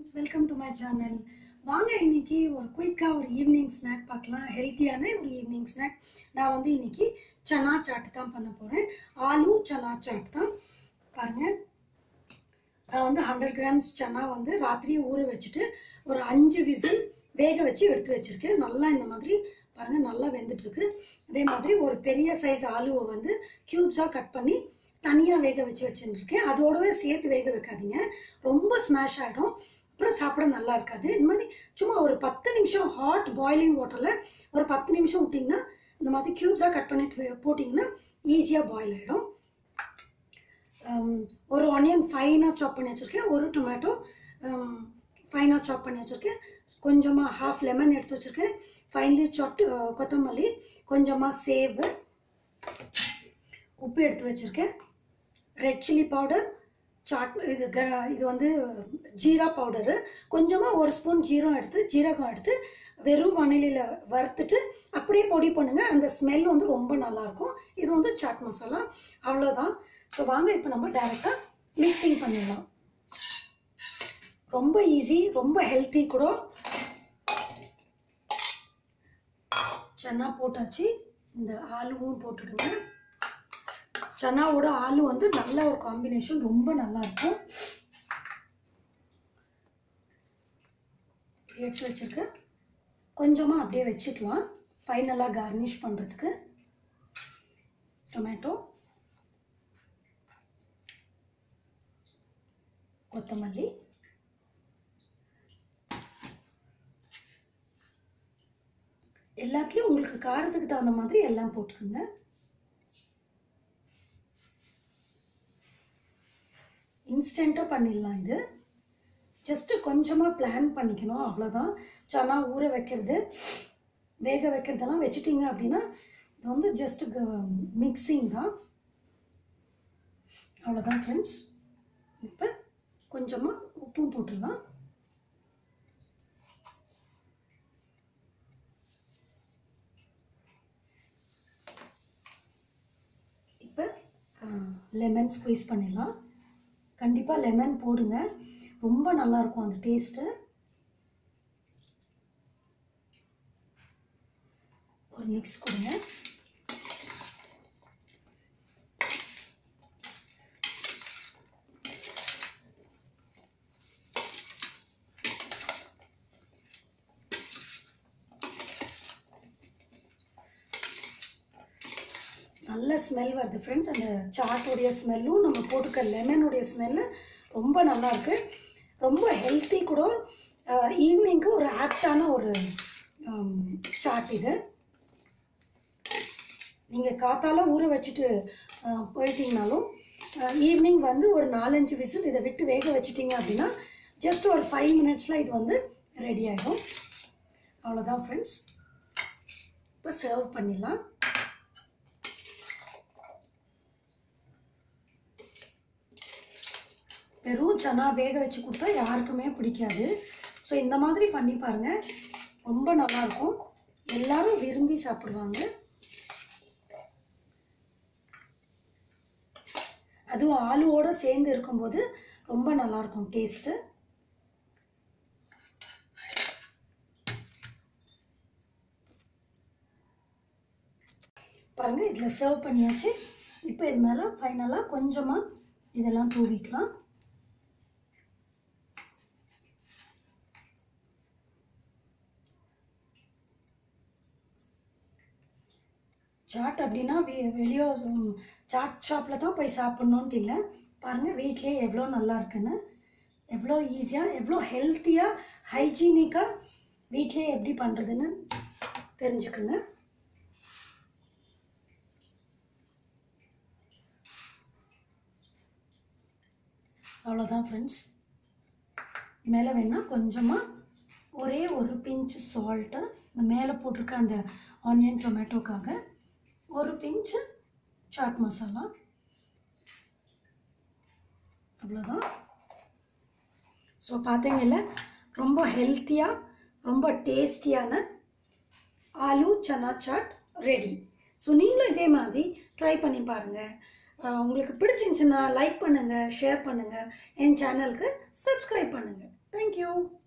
friends welcome to my channel வாங்க இன்னைக்கு ஒரு குயிக்காக ஒரு ஈவினிங் ஸ்நாக் பார்க்கலாம் ஹெல்த்தியான ஒரு ஈவினிங் ஸ்நாக் நான் வந்து இன்னைக்கு சனா சாட் தான் பண்ண போகிறேன் ஆலு சனா சாட் தான் பாருங்கள் நான் வந்து ஹண்ட்ரட் கிராம்ஸ் சனா வந்து ராத்திரியே ஊற வச்சுட்டு ஒரு அஞ்சு விசில் வேக வச்சு எடுத்து வச்சுருக்கேன் நல்லா இந்த மாதிரி பாருங்கள் நல்லா வெந்துட்டுருக்கு அதே மாதிரி ஒரு பெரிய சைஸ் ஆலுவை வந்து க்யூப்ஸாக கட் பண்ணி தனியாக வேக வச்சு வச்சுருக்கேன் அதோடவே சேர்த்து வேக வைக்காதீங்க ரொம்ப ஸ்மாஷ் ஆகிடும் அப்புறம் சாப்பிட நல்லா இருக்காது இந்த மாதிரி சும்மா ஒரு பத்து நிமிஷம் ஹாட் பாயிலிங் வாட்டரில் ஒரு பத்து நிமிஷம் விட்டிங்கன்னா இந்த மாதிரி க்யூப்ஸாக கட் பண்ணிட்டு வே- போட்டிங்கன்னா ஈஸியாக பாயில் ஆகிடும் ஒரு ஆனியன் ஃபைனாக சாப் பண்ணி வச்சுருக்கேன் ஒரு டொமேட்டோ ஃபைனாக சாப் பண்ணி வச்சுருக்கேன் கொஞ்சமாக ஹாஃப் லெமன் எடுத்து வச்சுருக்கேன் ஃபைனலி சாப்ட் கொத்தமல்லி கொஞ்சமாக சேவு உப்பு எடுத்து வச்சுருக்கேன் ரெட் சில்லி பவுடர் சாட் இது க இது வந்து ஜீரா பவுடரு கொஞ்சமாக ஒரு ஸ்பூன் ஜீரம் எடுத்து ஜீரகம் எடுத்து வெறும் வானிலையில் வறுத்துட்டு அப்படியே பொடி பண்ணுங்க அந்த ஸ்மெல் வந்து ரொம்ப நல்லாயிருக்கும் இது வந்து சாட் மசாலா அவ்வளோதான் ஸோ வாங்க இப்போ நம்ம டைரெக்டாக மிக்சிங் பண்ணிடலாம் ரொம்ப ஈஸி ரொம்ப ஹெல்த்தி கூட சன்னா போட்டாச்சு இந்த ஆலுவும் போட்டுடுங்க சன்னாவோட ஆலு வந்து நல்ல ஒரு காம்பினேஷன் ரொம்ப நல்லா இருக்கும் எடுத்து வச்சிருக்கேன் கொஞ்சமாக அப்படியே வச்சுக்கலாம் ஃபைனலாக கார்னிஷ் பண்ணுறதுக்கு டொமேட்டோ கொத்தமல்லி எல்லாத்துலேயும் உங்களுக்கு காரத்துக்கு தகுந்த மாதிரி எல்லாம் போட்டுக்கோங்க இன்ஸ்டண்ட்டாக பண்ணிடலாம் இது ஜஸ்ட்டு கொஞ்சமாக பிளான் பண்ணிக்கணும் அவ்வளோதான் சனா ஊற வைக்கிறது வேக வைக்கிறதெல்லாம் வச்சுட்டீங்க அப்படின்னா இது வந்து ஜஸ்ட்டு மிக்சிங் தான் அவ்வளோதான் ஃப்ரெண்ட்ஸ் இப்போ கொஞ்சமாக உப்பும் போட்டுடலாம் இப்போ லெமன் ஸ்குவீஸ் பண்ணிடலாம் கண்டிப்பாக லெமன் போடுங்க ரொம்ப நல்லா இருக்கும் அந்த டேஸ்ட்டு ஒரு மிக்ஸ் கொடுங்க நல்ல ஸ்மெல் வருது ஃப்ரெண்ட்ஸ் அந்த சாட்டோடைய ஸ்மெல்லும் நம்ம போட்டுக்க லெமனுடைய ஸ்மெல்லு ரொம்ப நல்லா இருக்கு ரொம்ப ஹெல்த்தி கூட ஈவினிங்க்கு ஒரு ஆப்டான ஒரு சாட் இது நீங்கள் காத்தால ஊற வச்சுட்டு அஹ், போயிட்டீங்கனாலும் ஈவினிங் வந்து ஒரு நாலஞ்சு விசில் இதை விட்டு வேக வச்சுட்டீங்க அப்படின்னா ஜஸ்ட் ஒரு ஃபைவ் மினிட்ஸில் இது வந்து ரெடி ஆகிடும் அவ்வளோதான் ஃப்ரெண்ட்ஸ் இப்போ சர்வ் பண்ணிடலாம் வெறும் சனா வேக வச்சு கொடுத்தா யாருக்குமே பிடிக்காது ஸோ இந்த மாதிரி பண்ணி பாருங்க ரொம்ப நல்லா இருக்கும் எல்லாரும் விரும்பி சாப்பிடுவாங்க அதுவும் ஆலுவோட சேர்ந்து இருக்கும்போது ரொம்ப நல்லா இருக்கும் டேஸ்ட்டு பாருங்க இதில் சர்வ் பண்ணியாச்சு இப்போ இது மேலே ஃபைனலாக கொஞ்சமாக இதெல்லாம் தூவிக்கலாம் சாட் அப்படின்னா வெ வெளியே சாட் ஷாப்பில் தான் போய் சாப்பிட்ணுன்ட்டு இல்லை பாருங்கள் வீட்லேயே எவ்வளோ நல்லா இருக்குன்னு எவ்வளோ ஈஸியாக எவ்வளோ ஹெல்த்தியாக ஹைஜீனிக்காக வீட்லேயே எப்படி பண்ணுறதுன்னு தெரிஞ்சுக்குங்க அவ்வளோதான் ஃப்ரெண்ட்ஸ் மேலே வேணால் கொஞ்சமாக ஒரே ஒரு பிஞ்சு சால்ட்டு இந்த மேலே போட்டிருக்க அந்த ஆனியன் டொமேட்டோக்காக ஒரு பிஞ்சு சாட் மசாலா அவ்வளோதான் ஸோ பார்த்தீங்கல்ல ரொம்ப ஹெல்த்தியாக ரொம்ப டேஸ்டியான ஆலு சனா சாட் ரெடி ஸோ நீங்களும் இதே மாதிரி ட்ரை பண்ணி பாருங்கள் உங்களுக்கு பிடிச்சிருந்துச்சுன்னா லைக் பண்ணுங்கள் ஷேர் பண்ணுங்கள் என் சேனலுக்கு சப்ஸ்கிரைப் பண்ணுங்கள் தேங்க்யூ